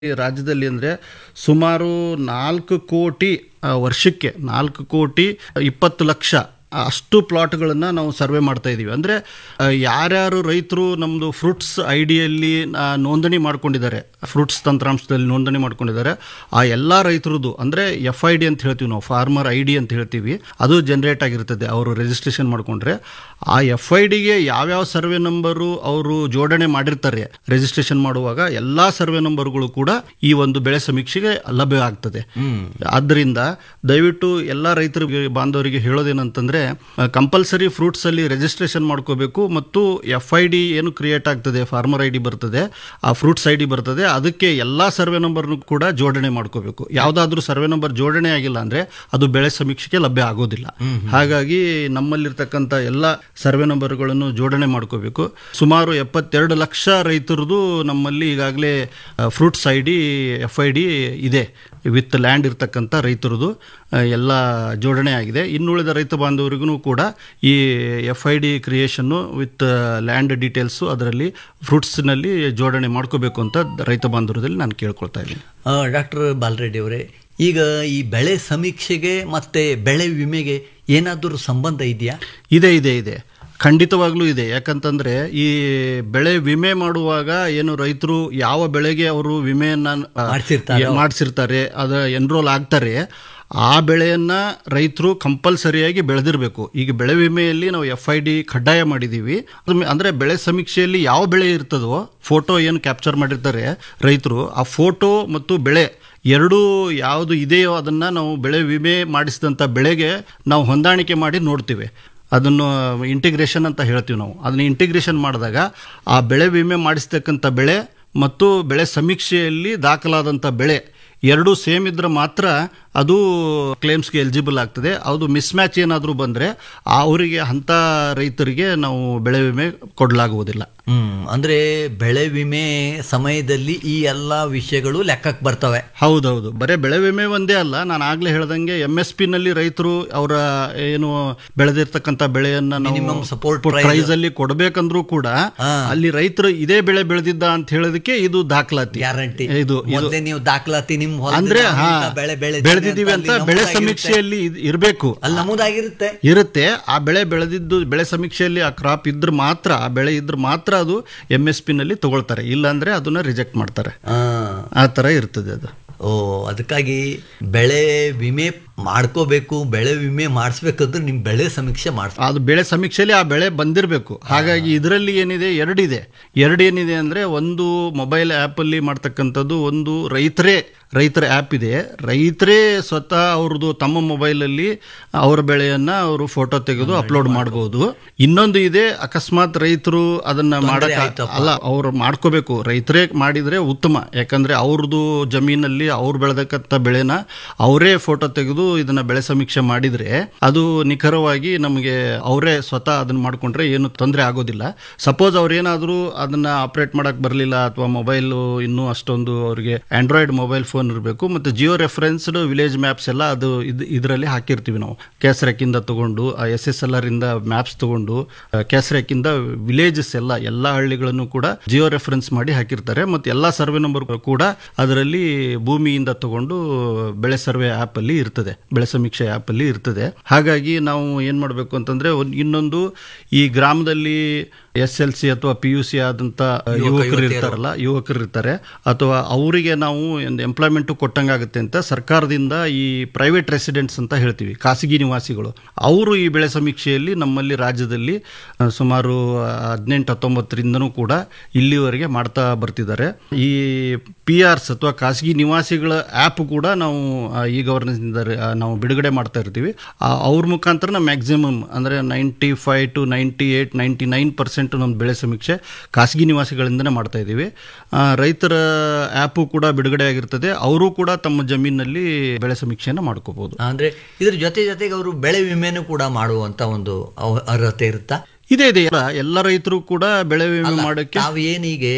ಈ ರಾಜ್ಯದಲ್ಲಿ ಅಂದರೆ ಸುಮಾರು ನಾಲ್ಕು ಕೋಟಿ ಆ, ವರ್ಷಕ್ಕೆ ನಾಲ್ಕು ಕೋಟಿ ಇಪ್ಪತ್ತು ಲಕ್ಷ ಅಷ್ಟು ಪ್ಲಾಟ್ಗಳನ್ನು ನಾವು ಸರ್ವೆ ಮಾಡ್ತಾ ಇದ್ದೀವಿ ಅಂದರೆ ಯಾರ್ಯಾರು ರೈತರು ನಮ್ಮದು ಫ್ರೂಟ್ಸ್ ಐ ಡಿಯಲ್ಲಿ ನೋಂದಣಿ ಮಾಡ್ಕೊಂಡಿದ್ದಾರೆ ಫ್ರೂಟ್ಸ್ ತಂತ್ರಾಂಶದಲ್ಲಿ ನೋಂದಣಿ ಮಾಡ್ಕೊಂಡಿದ್ದಾರೆ ಆ ಎಲ್ಲ ರೈತರದ್ದು ಅಂದರೆ ಎಫ್ ಐ ಡಿ ಅಂತ ಹೇಳ್ತೀವಿ ನಾವು ಫಾರ್ಮರ್ ಐ ಡಿ ಅಂತ ಹೇಳ್ತೀವಿ ಅದು ಜನ್ರೇಟ್ ಆಗಿರ್ತದೆ ಅವರು ರಿಜಿಸ್ಟ್ರೇಷನ್ ಮಾಡ್ಕೊಂಡ್ರೆ ಆ ಎಫ್ ಐ ಡಿಗೆ ಯಾವ್ಯಾವ ಸರ್ವೆ ನಂಬರು ಅವರು ಜೋಡಣೆ ಮಾಡಿರ್ತಾರೆ ರಿಜಿಸ್ಟ್ರೇಷನ್ ಮಾಡುವಾಗ ಎಲ್ಲ ಸರ್ವೆ ನಂಬರ್ಗಳು ಕೂಡ ಈ ಒಂದು ಬೆಳೆ ಸಮೀಕ್ಷೆಗೆ ಲಭ್ಯ ಆಗ್ತದೆ ಆದ್ದರಿಂದ ದಯವಿಟ್ಟು ಎಲ್ಲ ರೈತರಿಗೆ ಬಾಂಧವರಿಗೆ ಹೇಳೋದೇನಂತಂದ್ರೆ ಕಂಪಲ್ಸರಿ ಫ್ರೂಟ್ಸ್ ಅಲ್ಲಿ ರಿಜಿಸ್ಟ್ರೇಷನ್ ಮಾಡ್ಕೋಬೇಕು ಮತ್ತು ಎಫ್ ಐ ಡಿ ಏನು ಕ್ರಿಯೇಟ್ ಆಗ್ತದೆ ಫಾರ್ಮರ್ ಐ ಡಿ ಬರ್ತದೆ ಆ ಫ್ರೂಟ್ಸ್ ಐ ಡಿ ಬರ್ತದೆ ಅದಕ್ಕೆ ಎಲ್ಲ ಸರ್ವೆ ನಂಬರ್ನು ಕೂಡ ಜೋಡಣೆ ಮಾಡ್ಕೋಬೇಕು ಯಾವುದಾದ್ರೂ ಸರ್ವೆ ನಂಬರ್ ಜೋಡಣೆ ಆಗಿಲ್ಲ ಅಂದ್ರೆ ಅದು ಬೆಳೆ ಸಮೀಕ್ಷೆಗೆ ಲಭ್ಯ ಆಗೋದಿಲ್ಲ ಹಾಗಾಗಿ ನಮ್ಮಲ್ಲಿರ್ತಕ್ಕಂಥ ಎಲ್ಲ ಸರ್ವೆ ನಂಬರ್ಗಳನ್ನು ಜೋಡಣೆ ಮಾಡ್ಕೋಬೇಕು ಸುಮಾರು ಎಪ್ಪತ್ತೆರಡು ಲಕ್ಷ ರೈತರದು ನಮ್ಮಲ್ಲಿ ಈಗಾಗಲೇ fruits I D F I D ಇದೆ ವಿತ್ ಲ್ಯಾಂಡ್ ಇರ್ತಕ್ಕಂಥ ರೈತರದು ಆ, ಎಲ್ಲ ಜೋಡಣೆ ಆಗಿದೆ ಇನ್ನುಳಿದ ರೈತ ಬಾಂಧವರಿಗೂ ಕೂಡ ಈ ಎಫ್ ಐ ಡಿ ಕ್ರಿಯೇಷನ್ನು ವಿತ್ ಲ್ಯಾಂಡ್ ಡೀಟೇಲ್ಸು ಅದರಲ್ಲಿ ಫ್ರೂಟ್ಸ್ನಲ್ಲಿ ಜೋಡಣೆ ಮಾಡ್ಕೋಬೇಕು ಅಂತ ರೈತ ಬಾಂಧವರಲ್ಲಿ ನಾನು ಕೇಳ್ಕೊಳ್ತಾ ಇದ್ದೀನಿ ಡಾಕ್ಟರ್ ಬಾಲರೆಡ್ಡಿ ಅವರೇ ಈಗ ಈ ಬೆಳೆ ಸಮೀಕ್ಷೆಗೆ ಮತ್ತೆ ಬೆಳೆ ವಿಮೆಗೆ ಏನಾದರೂ ಸಂಬಂಧ ಇದೆಯಾ ಇದೆ ಇದೆ ಇದೆ ಖಂಡಿತವಾಗ್ಲೂ ಇದೆ ಯಾಕಂತಂದ್ರೆ ಈ ಬೆಳೆ ವಿಮೆ ಮಾಡುವಾಗ ಏನು ರೈತರು ಯಾವ ಬೆಳೆಗೆ ಅವರು ವಿಮೆಯನ್ನ ಆ, ಮಾಡ್ಸಿರ್ತಾರೋ. ಮಾಡಿಸಿರ್ತಾರೆ ಅದ ಎನ್ರೋಲ್ ಆಗ್ತಾರೆ ಆ ಬೆಳೆಯನ್ನ ರೈತರು ಕಂಪಲ್ಸರಿಯಾಗಿ ಬೆಳೆದಿರಬೇಕು ಈಗ ಬೆಳೆ ವಿಮೆಯಲ್ಲಿ ನಾವು ಎಫ್ ಐ ಡಿ ಕಡ್ಡಾಯ ಮಾಡಿದ್ದೀವಿ ಅದು ಅಂದ್ರೆ ಬೆಳೆ ಸಮೀಕ್ಷೆಯಲ್ಲಿ ಯಾವ ಬೆಳೆ ಇರ್ತದೋ ಫೋಟೋ ಏನು ಕ್ಯಾಪ್ಚರ್ ಮಾಡಿರ್ತಾರೆ ರೈತರು ಆ ಫೋಟೋ ಮತ್ತು ಬೆಳೆ ಎರಡೂ ಯಾವುದು ಇದೆಯೋ ಅದನ್ನು ನಾವು ಬೆಳೆ ವಿಮೆ ಮಾಡಿಸಿದಂಥ ಬೆಳೆಗೆ ನಾವು ಹೊಂದಾಣಿಕೆ ಮಾಡಿ ನೋಡ್ತೀವಿ ಅದನ್ನು ಇಂಟಿಗ್ರೇಷನ್ ಅಂತ ಹೇಳ್ತೀವಿ ನಾವು ಅದನ್ನ ಇಂಟಿಗ್ರೇಷನ್ ಮಾಡಿದಾಗ ಆ ಬೆಳೆ ವಿಮೆ ಮಾಡಿಸ್ತಕ್ಕಂಥ ಬೆಳೆ ಮತ್ತು ಬೆಳೆ ಸಮೀಕ್ಷೆಯಲ್ಲಿ ದಾಖಲಾದಂಥ ಬೆಳೆ ಎರಡೂ ಸೇಮ್ ಇದ್ರೆ ಮಾತ್ರ ಅದು ಕ್ಲೇಮ್ಸ್ಗೆ ಎಲಿಜಿಬಲ್ ಆಗ್ತದೆ ಅದು ಮಿಸ್ ಮ್ಯಾಚ್ ಏನಾದರೂ ಬಂದರೆ ಅವರಿಗೆ ಅಂಥ ರೈತರಿಗೆ ನಾವು ಬೆಳೆ ವಿಮೆ ಕೊಡಲಾಗುವುದಿಲ್ಲ ಹ್ಮ್ ಅಂದ್ರೆ ಬೆಳೆ ವಿಮೆ ಸಮಯದಲ್ಲಿ ಈ ಎಲ್ಲ ವಿಷಯಗಳು ಲೆಕ್ಕಕ್ಕೆ ಬರ್ತವೆ ಹೌದೌದು ಬರೇ ಬೆಳೆ ವಿಮೆ ಒಂದೇ ಅಲ್ಲ ನಾನು ಆಗ್ಲೇ ಹೇಳ್ದಂಗೆ ಎಂ ಎಸ್ ಪಿ ನಲ್ಲಿ ರೈತರು ಅವರ ಏನು ಬೆಳೆದಿರ್ತಕ್ಕಂಥ ಬೆಳೆಯನ್ನ Minimum support price. ಪ್ರೈಸ್ ಅಲ್ಲಿ ಕೊಡಬೇಕಂದ್ರೂ ಕೂಡ ಹಾ. ಅಲ್ಲಿ ರೈತರು ಇದೇ ಬೆಳೆ ಬೆಳೆದಿದ್ದ ಅಂತ ಹೇಳೋದಕ್ಕೆ ಇದು ದಾಖಲಾತಿ ಗ್ಯಾರಂಟಿ ಇದು ಇದು ಮೊದಲೇ ನೀವು ದಾಖಲಾತಿ ನಿಮ್ ಹೊಲದಲ್ಲಿ ಅಂದ್ರೆ ನಾವು ಹಾ ಇಂಥ ಬೆಳೆ ಬೆಳೆದಿದ್ದೀವಿ ಬೆಳೆದಿದ್ದೀವಿ ಅಂತ ಅಲ್ಲಿ ಬೆಳೆ ನಮೂದಾಗಿರುತ್ತೆ. ಸಮೀಕ್ಷೆಯಲ್ಲಿ ಇದ್- ಇರ್ಬೇಕು ಅಲ್ಲಿ ನಮೂದಾಗಿರುತ್ತೆ ಇರುತ್ತೆ ಆ ಬೆಳೆ ಬೆಳೆದಿದ್ದು ಬೆಳೆ ಸಮೀಕ್ಷೆಯಲ್ಲಿ ಆ ಕ್ರಾಪ್ ಇದ್ರೆ ಮಾತ್ರ ಆ ಬೆಳೆ ಇದ್ರೆ ಮಾತ್ರ ಅದು ಎಂ ಎಸ್ ಪಿ ನಲ್ಲಿ ತಗೊಳ್ತಾರೆ ಇಲ್ಲಾಂದ್ರೆ ಅದನ್ನ ರಿಜೆಕ್ಟ್ ಮಾಡ್ತಾರೆ ಆ, ಆ ತರ ಇರ್ತದೆ ಅದು ಓ ಅದಕ್ಕಾಗಿ ಬೆಳೆ ವಿಮೆ ಮಾಡ್ಕೋಬೇಕು ಬೆಳೆ ವಿಮೆ ಮಾಡಿಸ್ಬೇಕಂದ್ರೆ ನಿಮ್ ಬೆಳೆ ಸಮೀಕ್ಷೆ ಮಾಡಿಸ್ ಅದು ಬೆಳೆ ಸಮೀಕ್ಷೆಯಲ್ಲಿ ಆ ಬೆಳೆ ಬಂದಿರಬೇಕು ಹಾಗಾಗಿ ಇದರಲ್ಲಿ ಏನಿದೆ ಎರಡಿದೆ ಎರಡು ಏನಿದೆ ಅಂದರೆ ಒಂದು ಮೊಬೈಲ್ ಆ್ಯಪಲ್ಲಿ ಮಾಡ್ತಕ್ಕಂಥದ್ದು ಒಂದು ರೈತರೇ ರೈತರ ಆ್ಯಪ್ ಇದೆ ರೈತರೇ ಸ್ವತಃ ಅವ್ರದ್ದು ತಮ್ಮ ಮೊಬೈಲಲ್ಲಿ ಅವರ ಬೆಳೆಯನ್ನು ಅವರು ಫೋಟೋ ತೆಗೆದು ಅಪ್ಲೋಡ್ ಮಾಡ್ಬೋದು ಇನ್ನೊಂದು ಇದೆ ಅಕಸ್ಮಾತ್ ರೈತರು ಅದನ್ನ ಮಾಡಕ ಅಲ್ಲ ಅವ್ರು ಮಾಡ್ಕೋಬೇಕು ರೈತರೇ ಮಾಡಿದ್ರೆ ಉತ್ತಮ ಯಾಕಂದ್ರೆ ಅವ್ರದ್ದು ಜಮೀನಲ್ಲಿ ಅವ್ರು ಬೆಳೆದಕ್ಕಂಥ ಬೆಳೆನ ಅವರೇ ಫೋಟೋ ತೆಗೆದು ಇದನ್ನ ಬೆಳೆ ಸಮೀಕ್ಷೆ ಮಾಡಿದ್ರೆ ಅದು ನಿಖರವಾಗಿ ನಮಗೆ ಅವರೇ ಸ್ವತಃ ಅದನ್ನ ಮಾಡ್ಕೊಂಡ್ರೆ ಏನು ತೊಂದರೆ ಆಗೋದಿಲ್ಲ ಸಪೋಸ್ ಅವ್ರೇನಾದರೂ ಅದನ್ನ ಆಪರೇಟ್ ಮಾಡಕ್ ಬರಲಿಲ್ಲ ಅಥವಾ ಮೊಬೈಲ್ ಇನ್ನೂ ಅಷ್ಟೊಂದು ಅವರಿಗೆ ಆಂಡ್ರಾಯ್ಡ್ ಮೊಬೈಲ್ ಫೋನ್ ಇರಬೇಕು ಮತ್ತು ಜಿಯೋ ರೆಫರೆನ್ಸ್ಡ್ ವಿಲೇಜ್ ಮ್ಯಾಪ್ಸ್ ಎಲ್ಲ ಅದು ಇದು ಇದರಲ್ಲಿ ಹಾಕಿರ್ತೀವಿ ನಾವು ಕ್ಯಾಸ್ರೆಕ್ಕಿಂದ ತಗೊಂಡು ಎಸ್ ಎಸ್ ಎಲ್ ಆರ್ ಇಂದ ಮ್ಯಾಪ್ಸ್ ತಗೊಂಡು ಕ್ಯಾಸ್ರೆಕ್ಕಿಂದ ವಿಲೇಜಸ್ ಎಲ್ಲ ಎಲ್ಲ ಹಳ್ಳಿಗಳನ್ನು ಕೂಡ ಜಿಯೋ ರೆಫರೆನ್ಸ್ ಮಾಡಿ ಹಾಕಿರ್ತಾರೆ ಮತ್ತು ಎಲ್ಲ ಸರ್ವೆ ನಂಬರ್ ಕೂಡ ಅದರಲ್ಲಿ ಭೂಮಿಯಿಂದ ತಗೊಂಡು ಬೆಳೆ ಸರ್ವೆ ಆ್ಯಪ್ ಅಲ್ಲಿ ಇರ್ತದೆ ಬೆಳೆ ಸಮೀಕ್ಷೆ ಆ್ಯಪ್ ಅಲ್ಲಿ ಇರ್ತದೆ ಹಾಗಾಗಿ ನಾವು ಏನ್ ಮಾಡಬೇಕು ಅಂತಂದ್ರೆ ಒಂದ್- ಇನ್ನೊಂದು ಈ ಗ್ರಾಮದಲ್ಲಿ ಎಸ್ ಎಲ್ ಸಿ ಅಥವಾ ಪಿ ಯು ಸಿ ಆದಂತ ಯುವಕರು ಇರ್ತಾರಲ್ಲ ಯುವಕರು ಇರ್ತಾರೆ ಅಥವಾ ಅವರಿಗೆ ನಾವು ಒಂದು ಎಂಪ್ಲಾಯ್ಮೆಂಟ್ ಕೊಟ್ಟಂಗಾಗುತ್ತೆ ಅಂತ ಸರ್ಕಾರದಿಂದ ಈ ಪ್ರೈವೇಟ್ ರೆಸಿಡೆಂಟ್ಸ್ ಅಂತ ಹೇಳ್ತೀವಿ ಖಾಸಗಿ ನಿವಾಸಿಗಳು ಅವರು ಈ ಬೆಳೆ ಸಮೀಕ್ಷೆಯಲ್ಲಿ ನಮ್ಮಲ್ಲಿ ರಾಜ್ಯದಲ್ಲಿ ಆ, ಸುಮಾರು ಹದಿನೆಂಟು ಹತ್ತೊಂಬತ್ತರಿಂದನೂ ಕೂಡ ಇಲ್ಲಿವರೆಗೆ ಮಾಡ್ತಾ ಬರ್ತಿದ್ದಾರೆ ಈ ಪಿ ಆರ್ಸ್ ಅಥವಾ ಖಾಸಗಿ ನಿವಾಸಿಗಳ ಆ್ಯಪ್ ಕೂಡ ನಾವು ಆ, ಈ ಗವರ್ನೆನ್ಸ್ ನಾವು ಬಿಡುಗಡೆ ಮಾಡ್ತಾ ಇರ್ತೀವಿ ಆ, ಅವ್ರ ಮುಖಾಂತರ ನಾವು ಮ್ಯಾಕ್ಸಿಮಮ್ ಅಂದರೆ ninety five to ninety eight ninety nine percent ನಮ್ಮ ಬೆಳೆ ಸಮೀಕ್ಷೆ ಖಾಸಗಿ ನಿವಾಸಿಗಳಿಂದನೇ ಮಾಡ್ತಾ ಇದ್ದೀವಿ ಆ, ರೈತರ ಆ್ಯಪು ಕೂಡ ಬಿಡುಗಡೆ ಆಗಿರ್ತದೆ ಅವರು ಕೂಡ ತಮ್ಮ ಜಮೀನಲ್ಲಿ ಬೆಳೆ ಸಮೀಕ್ಷೆಯನ್ನು ಮಾಡ್ಕೋಬಹುದು ಅಂದ್ರೆ ಇದ್ರ ಜೊತೆ ಜೊತೆಗೆ ಅವರು ಬೆಳೆ ವಿಮೆನೂ ಕೂಡ ಮಾಡುವಂತ ಒಂದು ಅವ- ಅರ್ಹತೆ ಇರುತ್ತಾ ಇದೆ ಇದೆ ಎಲ್ಲ ಎಲ್ಲ ರೈತರು ಕೂಡ ಬೆಳೆ ವಿಮೆ ಮಾಡೋಕ್ಕೆ ತಾವು ಏನೀಗೆ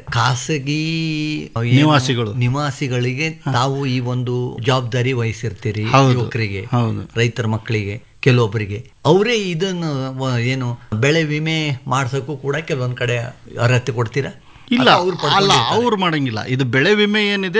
ಖಾಸಗಿ ಏನು ನಿವಾಸಿಗಳು. ನಿವಾಸಿಗಳಿಗೆ ತಾವು ಈ ಒಂದು ಜವಾಬ್ದಾರಿ ವಹಿಸಿರ್ತೀರಿ ಹೌದು. ಯುವಕರಿಗೆ ಹೌದು. ರೈತರ ಮಕ್ಕಳಿಗೆ ಕೆಲವೊಬ್ಬರಿಗೆ ಅವರೇ ಇದನ್ನು ವ- ಏನು ಬೆಳೆ ವಿಮೆ ಮಾಡ್ಸೋಕ್ಕೂ ಕೂಡ ಕೆಲವೊಂದ್ ಕಡೆ ಅರ್ಹತೆ ಕೊಡ್ತೀರಾ ಇಲ್ಲ ಅಥವಾ ಅವ್ರು ಅಲ್ಲ ಪಡ್ಕೊಂಡಿರ್ತಾರೆ? ಅವ್ರು ಮಾಡಂಗಿಲ್ಲ ಇದು ಬೆಳೆ ವಿಮೆ ಏನಿದೆ